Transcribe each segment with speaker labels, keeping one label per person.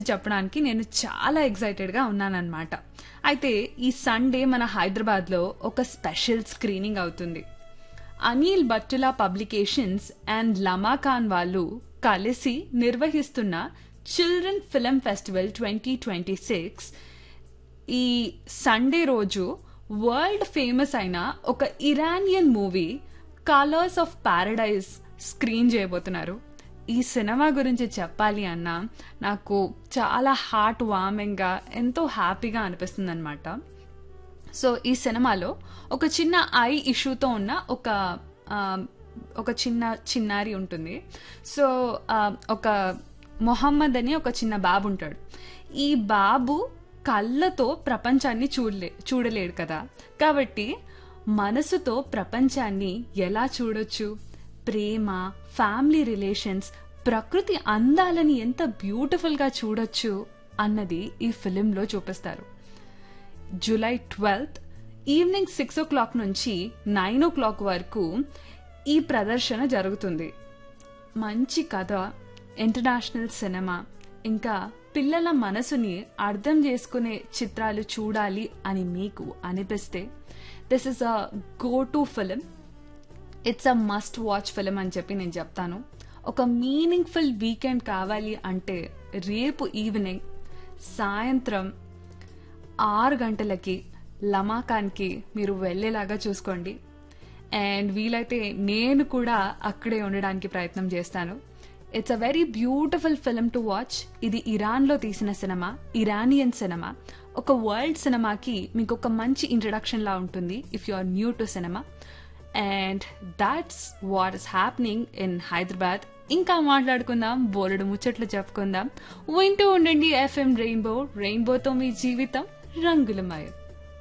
Speaker 1: చెప్పడానికి నేను చాలా ఎక్సైటెడ్గా ఉన్నానన్నమాట అయితే ఈ సండే మన హైదరాబాద్లో ఒక స్పెషల్ స్క్రీనింగ్ అవుతుంది అనిల్ బట్టులా పబ్లికేషన్స్ అండ్ లమాఖాన్ వాళ్ళు కలిసి నిర్వహిస్తున్న children film festival twenty twenty six ఈ సండే రోజు వరల్డ్ ఫేమస్ అయిన ఒక Iranian movie colours of paradise screen చేయబోతున్నారు ఈ సినిమా గురించి చెప్పాలి అన్న నాకు చాలా హార్ట్ వార్మింగ్గా ఎంతో హ్యాపీగా అనిపిస్తుంది అనమాట సో ఈ సినిమాలో ఒక చిన్న ఐ ఇష్యూతో ఉన్న ఒక ఆ, ఒక చిన్న చిన్నారి ఉంటుంది సో ఆ, ఒక మొహమ్మద్ అని ఒక చిన్న బాబు ఉంటాడు ఈ బాబు కళ్ళతో ప్రపంచాన్ని చూడలే చూడలేడు కదా కాబట్టి మనసుతో ప్రపంచాన్ని ఎలా చూడొచ్చు ప్రేమ ఫ్యామిలీ రిలేషన్స్ ప్రకృతి అందాలని ఎంత బ్యూటిఫుల్గా చూడొచ్చు అన్నది ఈ ఫిలింలో చూపిస్తారు July twelfth evening six o'clock నుంచి నైన్ ఓ క్లాక్ వరకు ఈ ప్రదర్శన జరుగుతుంది మంచి కథ ఇంటర్నేషనల్ సినిమా ఇంకా పిల్లల మనసుని అర్థం చేసుకునే చిత్రాలు చూడాలి అని మీకు అనిపిస్తే this is a go to film it's a must watch film అని చెప్పి నేను చెప్తాను ఒక మీనింగ్ఫుల్ వీకెండ్ కావాలి అంటే రేపు ఈవినింగ్ సాయంత్రం ఆరు గంటలకి లమాకాన్కి మీరు వెళ్ళేలాగా చూసుకోండి అండ్ వీలైతే నేను కూడా అక్కడే ఉండడానికి ప్రయత్నం చేస్తాను it's a very beautiful film to watch ఇది ఇరాన్లో తీసిన సినిమా ఇరానియన్ సినిమా ఒక వరల్డ్ సినిమాకి మీకు ఒక మంచి ఇంట్రడక్షన్ లా ఉంటుంది if you are new to cinema and that's what is happening in Hyderabad ఇంకా మాట్లాడుకుందాం బోలెడు ముచ్చట్లు చెప్పుకుందాం వింటూ ఉండండి ఎఫ్ఎం రెయిన్బో రెయిన్బోతో మీ జీవితం రంగులమయం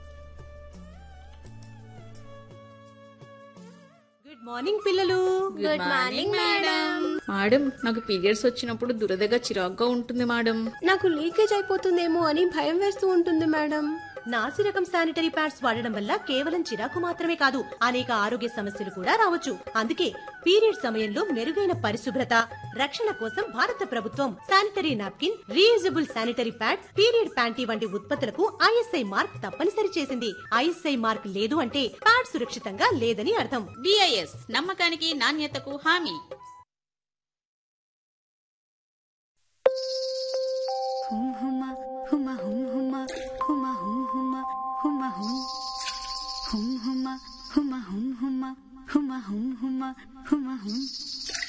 Speaker 2: గుడ్ మార్నింగ్ పిల్లలు
Speaker 3: గుడ్ మార్నింగ్ మేడం మేడం నాకు పీరియడ్స్ వచ్చినప్పుడు దురదగా చిరాగ్గా ఉంటుంది మేడం
Speaker 4: నాకు లీకేజ్ అయిపోతుందేమో అని భయం వేస్తూ ఉంటుంది మేడం
Speaker 2: నాసి రకం శానిటరీ ప్యాడ్స్ వాడడం వల్ల కేవలం చిరాకు మాత్రమే కాదు అనేక ఆరోగ్య సమస్యలు కూడా రావచ్చు అందుకే పీరియడ్ సమయంలో మెరుగైన పరిశుభ్రత రక్షణ కోసం భారత ప్రభుత్వం sanitary napkin reusable sanitary pad period panty వంటి ఉత్పత్తులకు ఐఎస్ఐ మార్క్ తప్పనిసరి చేసింది ఐఎస్ఐ మార్క్ లేదు అంటే ప్యాడ్ సురక్షితంగా లేదని అర్థం
Speaker 3: బిఐఎస్ నమ్మకానికి నాణ్యతకు హామీ